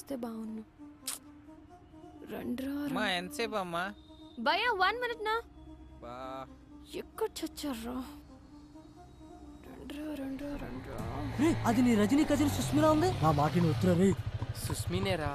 వస్తే బాగున్ను రండ్రా అమ్మా ఎంతసేపు అమ్మా భయ వన్ మినిట్ నా బా ఎక్కడ చచ్చారా రండ్రా రండ్రా రండ్రా రే అది నీ రజనీ కజిన్ సుస్మిరా ఉంది నా మాట ఉత్తరా రే సుస్మినేరా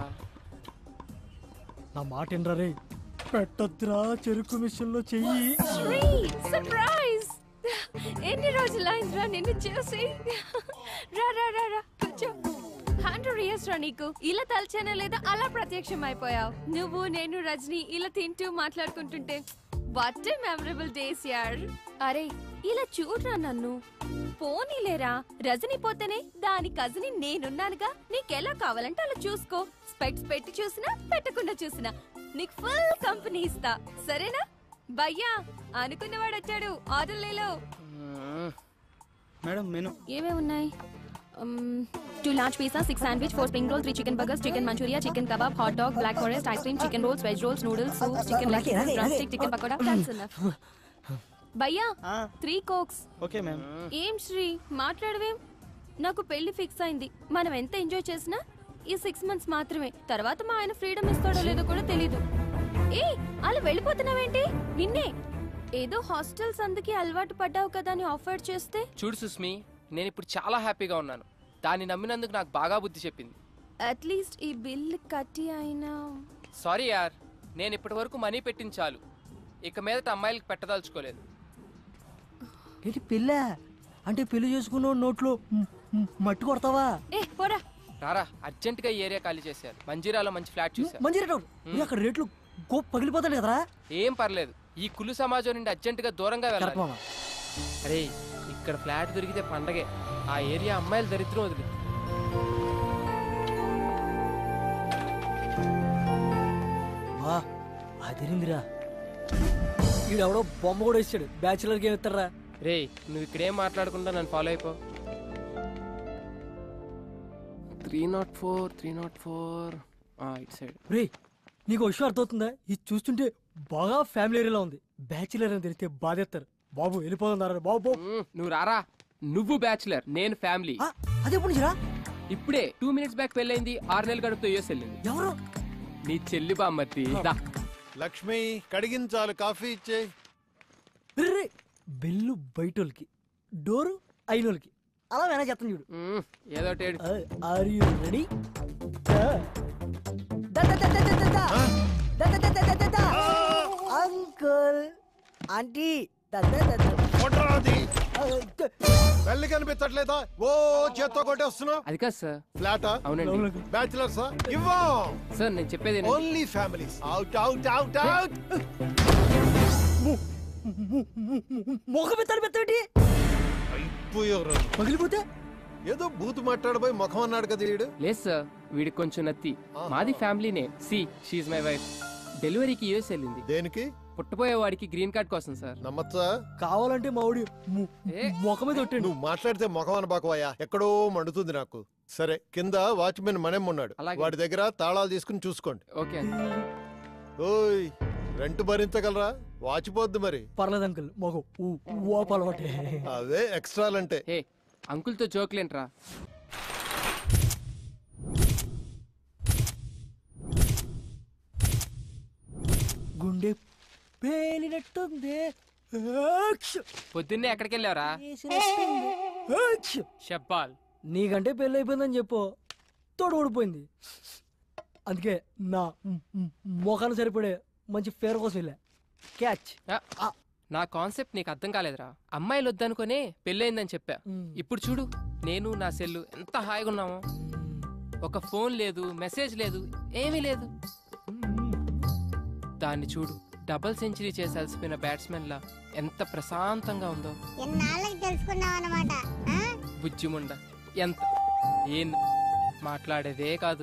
నా మాట ఏంట్రా రే పెట్టొద్దురా చెరుకు మిషన్ లో చెయ్యి శ్రీ సర్ప్రైజ్ ఎన్ని రోజులైందిరా నిన్ను చూసి రా రా రా రా కూర్చో హండ్రెడ్ ఇయర్స్ రా నీకు ఇలా తలచానే లేదా అలా ప్రత్యక్షం అయిపోయావు నువ్వు నేను రజని ఇలా తింటూ మాట్లాడుకుంటుంటే వాట్ మెమరబుల్ డేస్ యార్ అరే ఇలా చూడరా నన్ను పోనీలేరా రజని పోతేనే దాని కజిని నేనున్నానుగా నీకెలా కావాలంటే అలా చూసుకో స్పెక్ట్స్ పెట్టి చూసినా పెట్టకుండా చూసినా నీకు ఫుల్ కంపెనీ ఇస్తా సరేనా భయ్యా అనుకున్నవాడు వచ్చాడు ఆర్డర్ లేలో మేడం మెను ఏమేమి ఉన్నాయి two large pizza six sandwich four spring roll three chicken burgers chicken Manchuria chicken kebab hot dog black forest ice cream chicken rolls veg rolls noodles soup chicken రాకే, రాకే, రాకే. Stick chicken pakoda that's enough భయ్యా ఆ, three cokes okay ma'am ఏం శ్రీ మాట్లాడవేం నాకు పెళ్లి fix అయింది మనం ఎంత ఎంజాయ్ చేసినా ఈ సిక్స్ మంత్స్ మాత్రమే తర్వాత మా ఆయన ఫ్రీడమ్ ఇస్తాడో లేదో కూడా తెలీదు ఏ అలా వెళ్ళిపోతున్నావేంటి నిన్నే ఏదో హాస్టల్స్ అందుకే అలవాటు పడ్డావు కదా అని ఆఫర్ చేస్తే చూడు సుస్మి నేను ఇప్పుడు చాలా హ్యాపీగా ఉన్నాను దాన్ని నమ్మినందుకు నాకు బాగా బుద్ధి చెప్పింది అట్లీస్ట్ ఈ బిల్ కట్టి అయినా సారీ యార్ నేను ఇప్పటి వరకు మనీ పెట్టింది చాలు ఇక మీదట అమ్మాయిలకు పెట్టదలుచుకోలేదు ఏంటి పెళ్ళ అంటే పెళ్లి చేసుకున్న నోట్లో మ్- మ్- మట్టి కొడతావా ఏ పోరా రారా అర్జెంటుగా ఈ ఏరియా ఖాళీ చేశారు మంజీరాలో మంచి ఫ్లాట్ చూసా మంచి రేట్ అవును అక్కడ రేట్లు గో పగిలిపోతాడు కదరా ఏం పర్లేదు ఈ కులు సమాజం నుండి అర్జెంటుగా దూరంగా వెళ్ళాలి కరెక్ట్ మామ అరే ఇక్కడ ఫ్లాట్ దొరికితే పండగే ఆ ఏరియా అమ్మాయిల దరిద్రం వదిలి వా అదిరిందిరా ఈడెవడో బొమ్మ కూడా ఇచ్చాడు బ్యాచులర్ గేమ్ ఇస్తారా రే నువ్వు ఇక్కడేం మాట్లాడకుండా నన్ను ఫాలో అయిపో three not four three not four ఇటు సైడ్ రే నీకు ఒక విషయం అర్థమవుతుందా ఇది చూస్తుంటే బాగా ఫ్యామిలీ ఏరియాలో ఉంది బ్యాచులర్ అని తెలిస్తే బాధేస్తారు బాబు వెళ్ళిపోతున్నారు బాబు బాబు. నువ్వు రారా నువ్వు బ్యాచులర్ నేను ఫ్యామిలీ ఆ, అదే ఎప్పుడు నుంచిరా ఇప్పుడే టూ మినిట్స్ బ్యాక్ పెళ్ళైంది ఆరు నెలలు గడుపుతూ యూఎస్ వెళ్ళింది ఎవరు నీ చెల్లి బామ్మర్తి దా లక్ష్మి కడిగించాలి కాఫీ ఇచ్చే రే, రే బెల్లు బయటోళ్ళకి డోరు అయినోళ్ళకి అలా వేనా చెప్తాను చూడు మ్మ్, ఏదో ఒకటి ఏడు. Are you ready uncle aunty వెళ్ళి కనిపించట్లేదా ఓ చేత్తో కొట్టేస్తున్నావు అది కాదు సార్ ఫ్లాటా అవునండి బ్యాచులర్స్ ఇవ్వం సార్ నేను చెప్పేది వినండి. Only families out out out out మొఖ పెత్తాడు పెత్తటి అయిపోయారు పగిలిపోతే ఏదో బూత్ మాట్లాడబోయి ముఖం అన్నాడు కదా వీడు లేదు సార్ వీడికి కొంచెం నత్తి మాది ఫ్యామిలీనే సి షీఈ్ మై వైఫ్ డెలివరీకి యూఎస్ వెళ్ళింది దేనికి పుట్టబోయే వాడికి గ్రీన్ కార్డ్ కోసం సార్ నమ్మచ్చా కావాలంటే మా ఊడి ఏ? మొఖ మీద కొట్టండి నువ్వు మాట్లాడితే ముఖం అనబాకవయ్యా ఎక్కడో మండుతుంది నాకు సరే కింద వాచ్మెన్ మనేం ఉన్నాడు అలాగే. వాడి దగ్గర తాళాలు తీసుకుని చూసుకోండి ఓకే ఓయ్ రెంట్ భరించగలరా వాచిపోద్ది మరి పర్లేదు అంకుల్ మొగ ఓప అలవాటే అవే ఎక్స్ట్రాలంటే హే అంకుల్తో జోక్లేంట్రా గుండె పేలినట్టుంది ఏక్ష్! పొద్దున్నే ఎక్కడికి వెళ్ళావరా వేసినట్టుంది. ఏక్ష్! షబ్బాల్ నీకంటే పెళ్ళి అయిపోయిందని చెప్పు తోడు ఊడిపోయింది అందుకే నా మొఖాన్ని సరిపడే మంచి ఫేర్ కోసం వెళ్ళా క్యాచ్ ఆ, నా కాన్సెప్ట్ నీకు అర్థం కాలేదురా అమ్మాయిలు వద్దనుకునే పెళ్ళయిందని చెప్పా ఇప్పుడు చూడు నేను నా సెల్లు ఎంత హాయిగా ఉన్నామో ఒక ఫోన్ లేదు మెసేజ్ లేదు ఏమీ లేదు దాన్ని చూడు డబుల్ సెంచరీ చేసి అలసిపోయిన బ్యాట్స్మెన్ లా ఎంత ప్రశాంతంగా ఉందో ఎన్నాళ్ళకి తెలుసుకున్నావు అనమాట బుజ్జిముండ ఎంత ఏం మాట్లాడేదే కాదు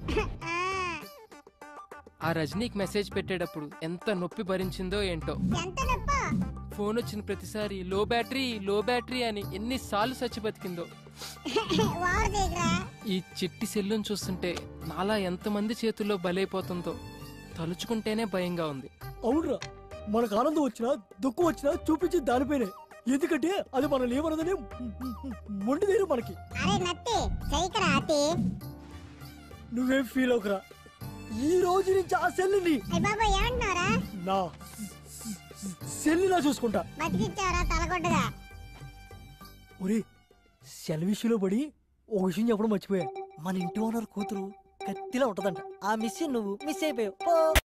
ఆ రజనీకి మెసేజ్ పెట్టేటప్పుడు ఎంత నొప్పి భరించిందో ఏంటో ఎంత నొప్పి ఫోన్ వచ్చిన ప్రతిసారి లో బ్యాటరీ లో బ్యాటరీ అని ఎన్నిసార్లు చచ్చి బతికిందో ఓవర్ చేయకురా ఈ చిట్టి సెల్లును చూస్తుంటే నాలా ఎంతమంది చేతుల్లో బలైపోతుందో తలుచుకుంటేనే భయంగా ఉంది అవునరా మనకు ఆనందం వచ్చినా దుఃఖం వచ్చినా చూపించి దానిపైనే ఎందుకంటే అది మనం ఏమన్నదని మొండి తీరు మనకి అరే నత్తి చైకరా అతి నువ్వేం ఫీల్ అవుకురా ఈ రోజు నుంచి ఆ సెల్లుని అయ్య బాబా ఏమంటున్నారా నా సెల్లులా చూసుకుంటా బతికిచ్చారా తలకొట్టుగా ఒరే సెల్ విషయంలో పడి ఓ విషయం చెప్పడం మర్చిపోయా మన ఇంటి ఓనర్ కూతురు కత్తిలా ఉంటదంట ఆ మిస్ నువ్వు మిస్ అయిపోయావు పో.